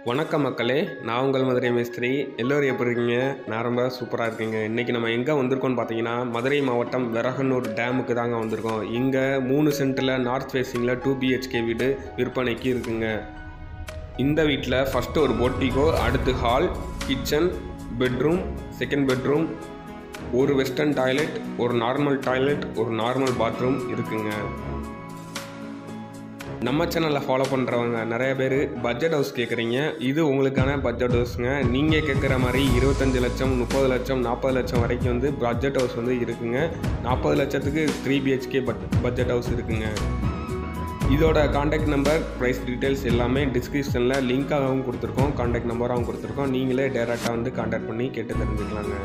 வணக்கம் மக்களே நான் உங்கள் மதுரை மேஸ்திரி எல்லோரும் எப்படி இருக்கீங்க நான் ரொம்ப சூப்பராக இருக்கீங்க இன்றைக்கி நம்ம எங்கே வந்திருக்கோம்னு பார்த்தீங்கன்னா மதுரை மாவட்டம் வெரகனூர் டேமுக்கு தாங்க வந்திருக்கோம் இங்கே மூணு சென்ட்டில் நார்த் ஃபேஸிங்கில் டூ பிஹெச்கே வீடு விற்பனைக்கு இருக்குங்க இந்த வீட்டில் ஃபஸ்ட்டு ஒரு போட்டிகோ அடுத்து hall kitchen bedroom second bedroom ஒரு வெஸ்டர்ன் டாய்லெட் ஒரு நார்மல் டாய்லெட் ஒரு நார்மல் பாத்ரூம் இருக்குங்க நம்ம சேனலை ஃபாலோ பண்ணுறவங்க நிறைய பேர் பட்ஜெட் ஹவுஸ் கேட்குறீங்க இது உங்களுக்கான பட்ஜெட் ஹவுஸுங்க நீங்கள் கேட்குற மாதிரி இருபத்தஞ்சு லட்சம் முப்பது லட்சம் நாற்பது லட்சம் வரைக்கும் வந்து பட்ஜெட் ஹவுஸ் வந்து இருக்குங்க நாற்பது லட்சத்துக்கு three BHK but budget house இருக்குங்க இதோட காண்டாக்ட் நம்பர் ப்ரைஸ் டீட்டெயில்ஸ் எல்லாமே டிஸ்கிரிப்ஷனில் லிங்காகவும் கொடுத்துருக்கோம் காண்டாக்ட் நம்பராகவும் கொடுத்துருக்கோம் நீங்களே டேரெக்டாக வந்து காண்டாக்ட் பண்ணி கேட்டு தெரிஞ்சுக்கலாங்க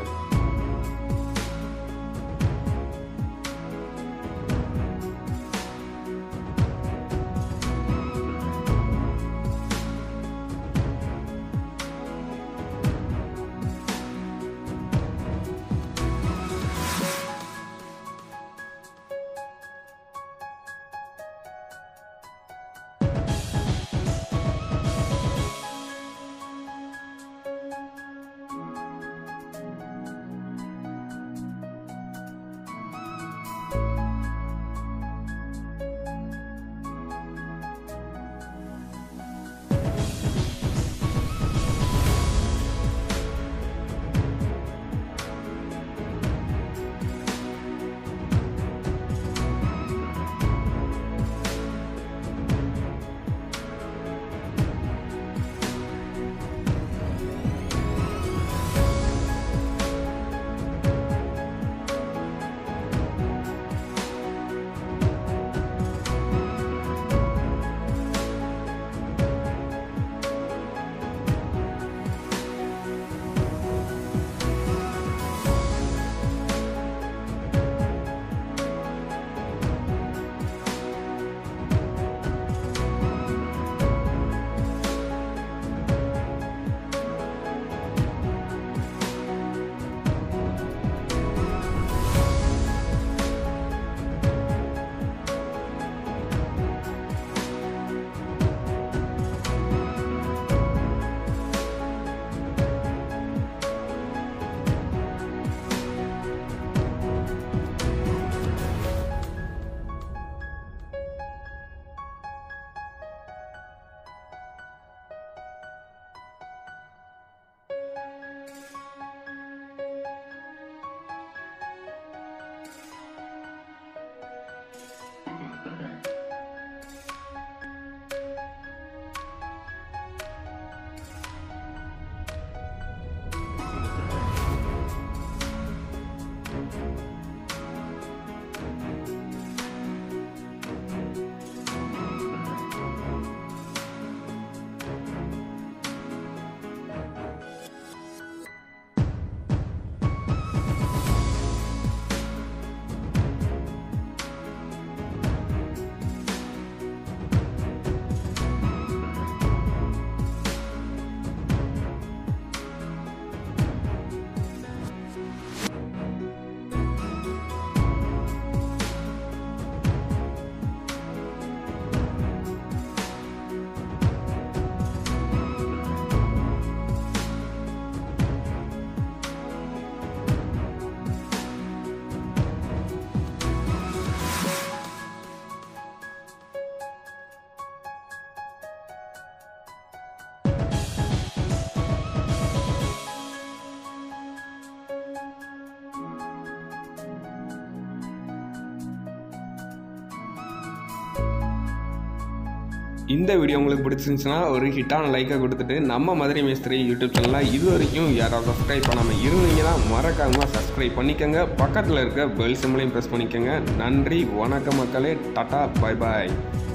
இந்த வீடியோ உங்களுக்கு பிடிச்சிருந்துச்சுன்னா ஒரு ஹிட்டான லைக்கை கொடுத்துட்டு நம்ம மதுரை மேஸ்திரி யூடியூப் சேனலில் இது வரைக்கும் யாராவது சப்ஸ்கிரைப் பண்ணாமல் இருந்தீங்கன்னா மறக்காமல் சப்ஸ்கிரைப் பண்ணிக்கோங்க பக்கத்தில் இருக்க பெல் சிம்லையும் ப்ரெஸ் பண்ணிக்கோங்க நன்றி வணக்கம் மக்களே டாட்டா பாய் பாய்